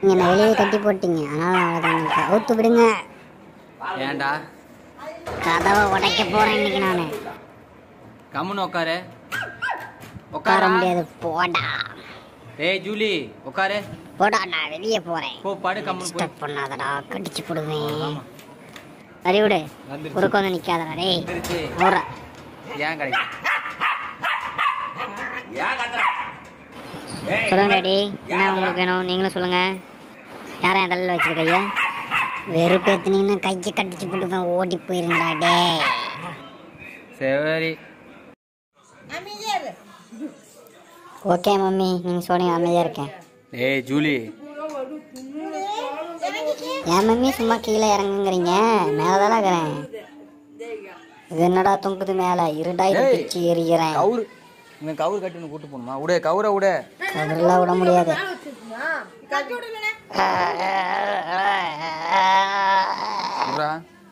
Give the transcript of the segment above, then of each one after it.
நீங்கள் என்ன வெளியே கட்டி போட்டீங்க அதனால் அவ்வளோதான் அவுத்து விடுங்க ஏன்டா கதவை உடைக்க போகிறேன் இன்னைக்கு நான் கம்முன்னு உட்காரு உட்கார உட்கார முடியாது போடா ஏய் ஜூலி உட்காரு போடா நான் வெளியே போகிறேன் போ படு கம்முன்னு போய் டிஸ்டர்ப் பண்ணாதடா கடிச்சு போடுவேன் அறிவுடு வந்துருச்சு. குறுக்க வந்து நிற்காதடா டேய் வந்துருச்சு. ஓடுறா ஏன் கிடைக்கும் சொல்லுங்க டாடி என்ன உங்களுக்கு வேணும் நீங்களும் சொல்லுங்க யாரும் என் தலையில் வச்சிருக்கையா வெறுப்பேத்துனீங்கன்னா கையை கட்டிச்சு போட்டுவேன் ஓடி போயிருங்கடா டே சரி ஓகே மம்மி நீங்கள் சொன்னீங்க அமைதியாக இருக்கேன் ஏய் ஜூலி என் மம்மி சும்மா கீழே இறங்குங்கிறீங்க மேலே தானே இருக்கிறேன் இது என்னடா தொங்குது மேலே இருடா இது ஏய். பிச்சு எறிகிறேன் கவுரு இந்த கவுரு கட்டி கூட்டு போகணுமா விடு கவுரை விடு கவரெல்லாம் விட முடியாது விட்றா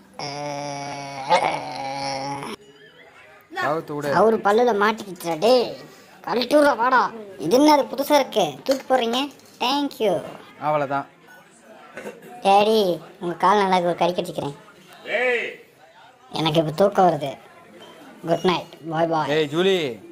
கவுத்து விடு அவரு பல்லுல மாட்டிக்கிட்டா டேய் கழட்டூர வாடா இது என்ன அது புதுசா இருக்கு தூக்கி போடுறீங்க தேங்க்யூ அவ்வளோதான் டேடி உங்க கால் நல்லா ஒரு கறி கட்டிக்கிறேன் எனக்கு இப்போ தூக்கம் வருது குட் நைட் பாய் பாய் ஏய் ஜூலி